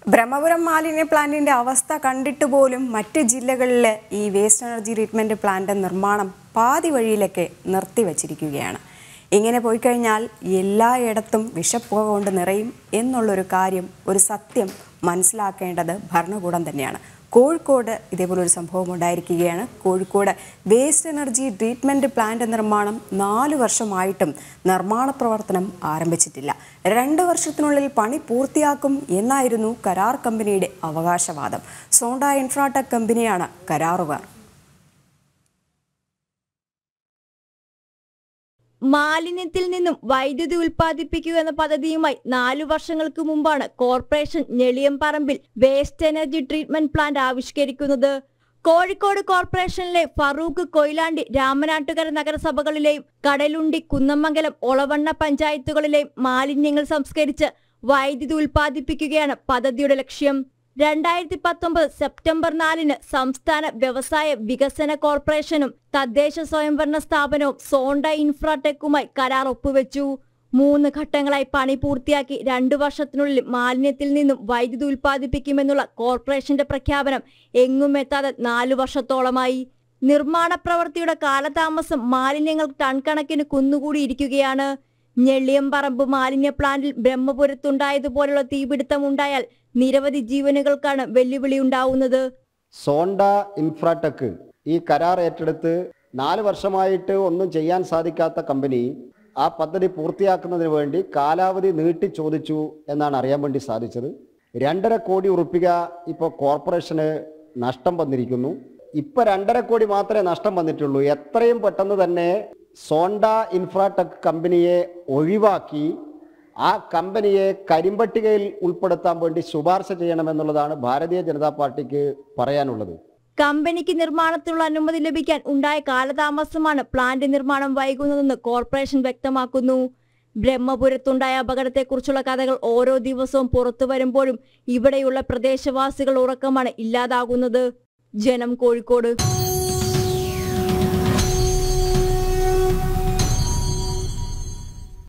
ബ്രഹ്മപുരം മാലിന്യ പ്ലാന്റിന്റെ അവസ്ഥ കണ്ടിട്ട് പോലും മറ്റ് ജില്ലകളിൽ ഈ വേസ്റ്റ് എനർജി ട്രീറ്റ്മെന്റ് പ്ലാന്റ് നിർമ്മാണം പാതി വഴിയിലൊക്കെ നിർത്തിവച്ചിരിക്കുകയാണ് ഇങ്ങനെ പോയി കഴിഞ്ഞാൽ എല്ലായിടത്തും വിഷപ്പുക കൊണ്ട് നിറയും എന്നുള്ളൊരു കാര്യം ഒരു സത്യം മനസ്സിലാക്കേണ്ടത് ഭരണകൂടം തന്നെയാണ് കോഴിക്കോട് ഇതേപോലെ ഒരു സംഭവം ഉണ്ടായിരിക്കുകയാണ് Kozhikode waste energy treatment plant നിർമ്മാണം നാല് വർഷമായിട്ടും നിർമ്മാണ പ്രവർത്തനം ആരംഭിച്ചിട്ടില്ല രണ്ട് വർഷത്തിനുള്ളിൽ പണി പൂർത്തിയാക്കും എന്നായിരുന്നു കരാർ കമ്പനിയുടെ അവകാശവാദം സോണ്ട ഇൻഫ്രാടെക് കമ്പനിയാണ് കരാറുകാർ മാലിന്യത്തിൽ നിന്നും വൈദ്യുതി ഉൽപ്പാദിപ്പിക്കുക എന്ന പദ്ധതിയുമായി നാലു വർഷങ്ങൾക്ക് മുമ്പാണ് കോർപ്പറേഷൻ ഞെളിയംപറമ്പിൽ വേസ്റ്റ് എനർജി ട്രീറ്റ്മെന്റ് പ്ലാന്റ് ആവിഷ്കരിക്കുന്നത് കോഴിക്കോട് കോർപ്പറേഷനിലെ ഫറൂഖ് കൊയിലാണ്ടി രാമനാട്ടുകര നഗരസഭകളിലെയും കടലുണ്ടി കുന്നമംഗലം ഒളവണ്ണ പഞ്ചായത്തുകളിലെയും മാലിന്യങ്ങൾ സംസ്കരിച്ച് വൈദ്യുതി ഉൽപ്പാദിപ്പിക്കുകയാണ് പദ്ധതിയുടെ ലക്ഷ്യം രണ്ടായിരത്തി പത്തൊമ്പത് സെപ്റ്റംബർ നാലിന് സംസ്ഥാന വ്യവസായ വികസന കോർപ്പറേഷനും തദ്ദേശ സ്വയംഭരണ സ്ഥാപനവും സോണ്ട ഇൻഫ്രാടെക്കുമായി കരാർ ഒപ്പുവെച്ചു മൂന്ന് ഘട്ടങ്ങളായി പണി പൂർത്തിയാക്കി രണ്ടു വർഷത്തിനുള്ളിൽ മാലിന്യത്തിൽ നിന്നും വൈദ്യുതി ഉൽപ്പാദിപ്പിക്കുമെന്നുള്ള കോർപ്പറേഷന്റെ പ്രഖ്യാപനം എങ്ങും എത്താതെ നാലു വർഷത്തോളമായി നിർമ്മാണ പ്രവൃത്തിയുടെ കാലതാമസം മാലിന്യങ്ങൾ ടൺ കണക്കിന് കുന്നുകൂടിയിരിക്കുകയാണ് ഞെള്ളിയമ്പറമ്പ് മാലിന്യ പ്ലാന്റിൽ ബ്രഹ്മപുരത്തുണ്ടായതുപോലുള്ള തീപിടുത്തം ഉണ്ടായാൽ നിരവധി ജീവനുകൾക്കാണ് വെല്ലുവിളി ഉണ്ടാവുന്നത് സോണ്ട ഇൻഫ്രാടെക് ഈ കരാർ ഏറ്റെടുത്ത് നാല് വർഷമായിട്ട് ഒന്നും ചെയ്യാൻ സാധിക്കാത്ത കമ്പനി ആ പദ്ധതി പൂർത്തിയാക്കുന്നതിന് വേണ്ടി കാലാവധി നീട്ടി ചോദിച്ചു എന്നാണ് അറിയാൻ വേണ്ടി സാധിച്ചത് രണ്ടര കോടി ഉറുപ്പിക ഇപ്പോൾ കോർപ്പറേഷന് നഷ്ടം വന്നിരിക്കുന്നു ഇപ്പൊ രണ്ടര കോടി മാത്രമേ നഷ്ടം വന്നിട്ടുള്ളൂ എത്രയും പെട്ടെന്ന് തന്നെ സോണ്ട ഇൻഫ്രാടെക് കമ്പനിയെ ഒഴിവാക്കി ആ കമ്പനിയെ കരിമ്പട്ടികയിൽ ഉൾപ്പെടുത്താൻ വേണ്ടി ശുപാർശ ചെയ്യണമെന്നുള്ളതാണ് ഭാരതീയ ജനതാ പാർട്ടിക്ക് പറയാനുള്ളത് കമ്പനിക്ക് നിർമ്മാണത്തിനുള്ള അനുമതി ലഭിക്കാൻ ഉണ്ടായ കാലതാമസമാണ് പ്ലാന്റ് നിർമ്മാണം വൈകുന്നതെന്ന് കോർപ്പറേഷൻ വ്യക്തമാക്കുന്നു ബ്രഹ്മപുരത്തുണ്ടായ അപകടത്തെക്കുറിച്ചുള്ള കഥകൾ ഓരോ ദിവസവും പുറത്തു വരുമ്പോഴും ഇവിടെയുള്ള പ്രദേശവാസികൾ ഉറക്കമാണ് ഇല്ലാതാകുന്നത് ജനം കോഴിക്കോട്